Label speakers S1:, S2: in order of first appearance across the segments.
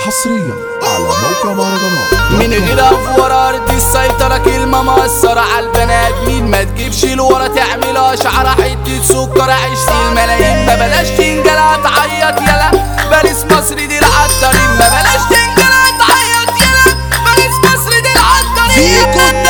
S1: حصريا على موقع مهرجانات
S2: من غير افوار ارض السيطرة كلمة مأثرة على البني ادمين ما تجيبش لورا تعملها شعرة حتة سكر عيش في الملايين ما بلاش تنجلها تعيط يلا باريس مصر دي العطارين ما بلاش تنجلها تعيط يلا باريس مصر دي العطارين
S3: فيكم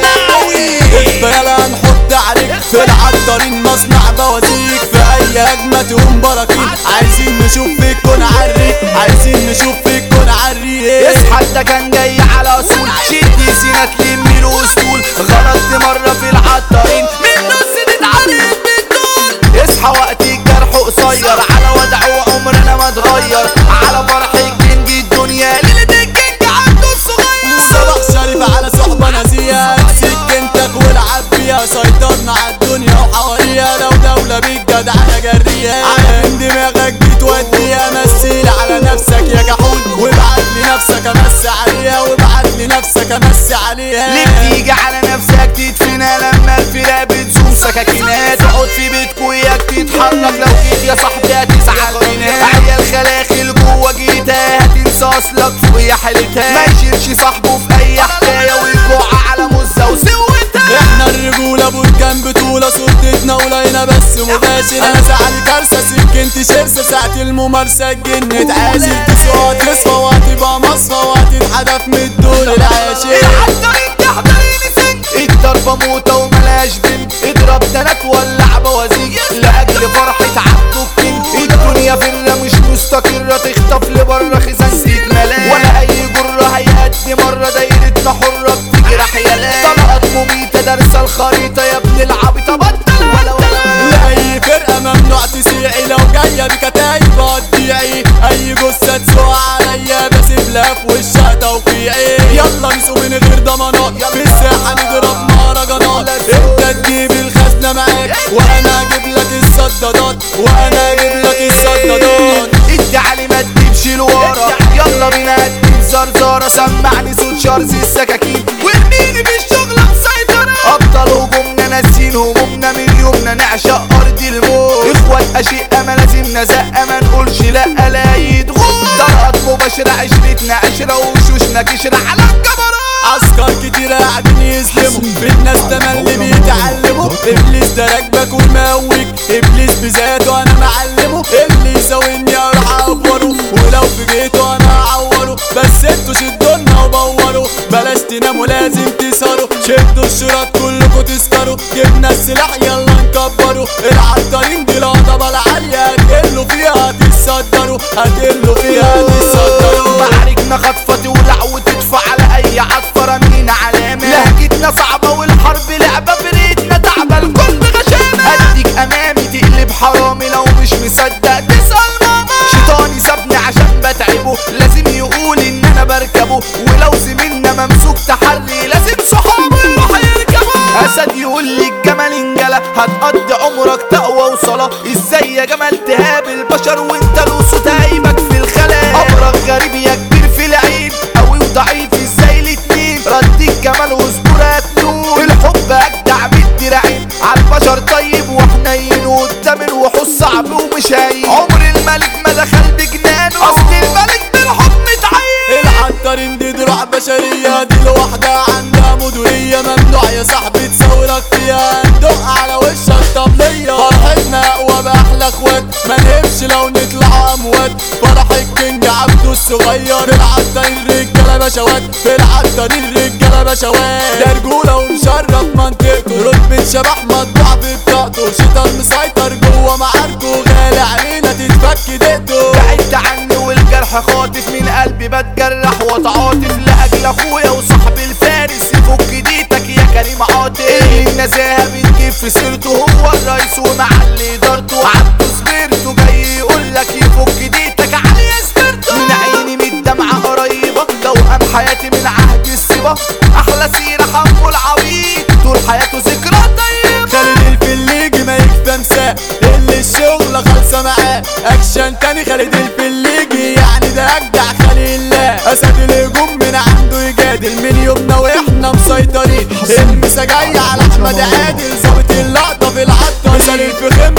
S3: دغناوي يلا هنحط عليك في العطارين مصنع بوازيك في اي هجمة تقوم براكين عايزين نشوف فيك كون عري عايزين نشوف فيك كون عري
S2: اصحى ده كان جاي على اصول شد سينا تلم الاسطول غلطت مرة في العطارين من نص تتعرف بالدول اصحى وقت الجرح قصير على وضعه وعمرنا ما اتغير على فرح الكينج الدنيا ليلة الكينج عنده الصغير
S3: صباح شريف على صحبة نازية سكنتك والعب بيها سيطرنا على الدنيا وحواليها لو دولة بالجدعنة جرية على من دماغك بتوديها مثل على نفسك يا جحود وابعت لنفسك امس عليها وابعت لنفسك امس عليها
S2: ليه بتيجي على نفسك تدفنها لما الفراق بتزوم سكاكينات تقعد في بيتك وياك تتحرك لو جيت يا صاحبي هتزعل منها عيال خلاخل جوه جيتها هتنسى اصلك وهي حالتها ما يشيلش صاحبه في اي حكايه ويقع على مزه وسوتها
S3: احنا الرجولة بركان بطولة صورتنا قليلة بس مباشر انا زعل كارثة سكنت شرسة ساعة الممارسة الجن اتعازل تسوى تصفى وهتبقى مصفى وهتتحدف من الدور العاشر
S2: العطارين تحضريني سن الضربة موتة وملاش بنت اضرب تلات ولع بوازيك لأجل فرحة عبده الكينج الدنيا فرة مش مستقرة تخطف لبره خزان تتملا ولا أي جرة هيأدي مرة دايرتنا حرة بتجرح يلا طلقت مميتة دارسة الخريطة يا ابن العبيطة بطل ولا ولا
S3: لأي فرقة ممنوع تسيعي لو جاية بكتايب هتضيعي أي جثة تسوق عليا بسيب لها في وشها توقيعي يلا نسوق من غير ضمانات في الساحة نضرب مهرجانات انت تجيب الخزنة معاك وأنا أجيب لك الصدادات وأنا أجيب لك الصدادات
S2: ادي علي ما تجيبش لورا يلا بينا ادي زرزارة سمعني صوت شرز السكاكين وارميني في الشغل مسيطرة ابطال هجومنا ناسين همومنا من يومنا نعشق ارض الموت اخوات اشقة ما لازم نزقة ما نقولش لا لا يدغول طلقت مباشرة عشرتنا عشرة وشوشنا كشرة على الجبروت
S3: عسكر كتير قاعدين يسلموا في الناس تملي بيتعلموا ابليس ده راكبك وموك ابليس بذاته انا معلمه اللي يساويني اروح اقبره ولو في جيته انا اعوره بس انتوا شدونا وبوروا بلاش تناموا لازم تسهروا شدوا الشراط كلكوا تسكروا جبنا السلاح يلا نكبروا العطارين دي الهضبة العالية هتقلوا فيها هتتصدروا هتقلوا فيها هتتصدروا
S2: معاركنا خطفة تولع وتدفع على اي عطفة رمينا علامة لهجتنا صعبة والحرب لعبة فريدنا تعبة الكل غشامة اديك امامي تقلب حرامي لو مش مصدق تسأل ماما شيطاني سابني عشان بتعبه لازم يقول ان انا بركبه ولو زميلنا ممسوك تحري لازم صحابه يروح يركبه اسد يقول لي الجمل انجلى هتقضي عمرك تقوى وصلاة ازاي يا جمال تهابل بشر وانت الاسود هايبك في الخلاء امرك غريب يا كبير في العين قوي وضعيف ازاي الاتنين رديك جمال واصبر هتنون الحب اجدع من الدراعين عالبشر طيب وحنين وقدام الوحوش صعب ومش هين عمر الملك ما دخل بجنانه اصل الملك بالحب متعين
S3: العطارين دي دروع بشرية دي لوحدها عندها مدورية ممنوع يا صاحبي تصورك فيها ندق على وشك طبلية فرحتنا اقوى باحلى اخوات ما نهبش لو نطلع اموات فرح الكينج عبده الصغير العطارين رجالة بشوات في العطارين رجالة بشوات ده رجولة ومشرف منطقته رتبة شبح مطبوع في بطاقته شيطان مسيطر جوه معاركه غالي علينا تتفك دقته
S2: بعدت عني والجرح خاطف من قلبي بتجرح واتعاطف لاجل اخويا وصاحبي الفارس يفك ديتك يا كريم عاطف اللي النزاهه بتجيب في سيرته هو الرئيس ومعلي ادارته عبده سبيرته جاي يقول لك يفك ديتك علي سبيرته من عيني من الدمعه قريبه توأم حياتي من عهد السبا احلى سيره حمو العبيط طول حياته ذكرى طيبه
S3: خالد الفليجي ما يكفى مساء اللي الشغلة خالصة معاه اكشن تاني خالد الفليجي يعني ده اجدع خليل الله اسد الهجوم من عنده يجادل من يومنا واحنا مسيطرين المسا جاي على احمد عادل ظابط اللقطة في العطة مثال الفخم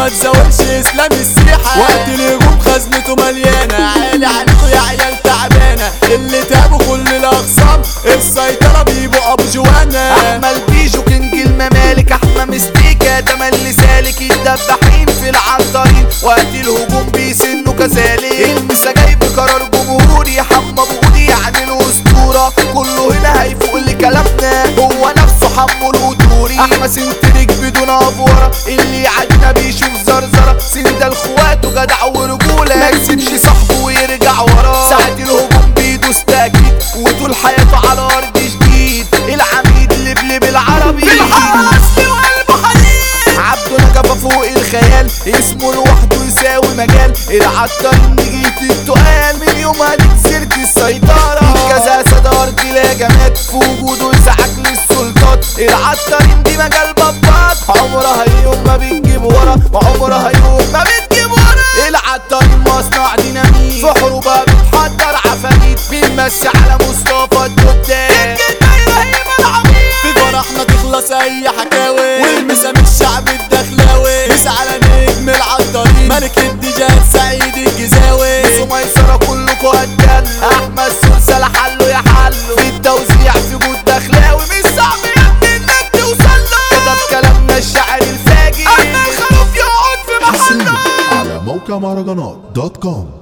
S3: وما تزودش اسلام السيحة وقت الهجوم خزنته مليانة عالي عليكوا يا عيال تعبانة اللي تابوا كل الاخصام السيطرة بيبقوا ابو جوانا
S2: احمد بيجو كينج الممالك احمى مستيكا تملي سالك الدباحين في العنطرين وقت الهجوم بيسنوا كذلك المسا جايب قرار جمهوري حمى بودي يعني الاسطوره كله هنا هيفوق لكلامنا هو نفسه حمو القدوري احمى سنتريك بدون افوره اللي يعدينا بيشوف زرزره سند اخواته جدع ورجوله ما يسيبش صاحبه ويرجع وراه ساعة الهجوم بيدوس تأكيد وطول حياته على ارض جديد العميد لبلب العربي في الحرس وقلبه حديد عبده نجفة فوق الخيال اسمه لوحده يساوي مجال العطار نجيت التقال من يومها دي سيرة السيطرة كذا صدار دي لا جماد في وجوده يزعج للسلطات العطارين دي مجال بطات عمرها يوم ما بتجيب ورا وعمرها يوم ما بتجيب ورا العطارين مصنع ديناميت في حروبها بتحضر عفاريت بنمسي على مصطفى الدودان
S3: في فرحنا تخلص اي حكاوي والمسا من الشعب الدخلاوي مس على نجم العطارين ملك الديجات سعيد الجزاوي
S2: بصوا ميسرة كلكوا هتجل احمد سلسلة حلو يا حلو في التوزيع في جود دخلاوي مش صعب يا ابني انك توصل له كتب كلامنا الشاعر الفاجر اما الخروف يقعد في محله
S1: حصريا على موقع مهرجانات دوت كوم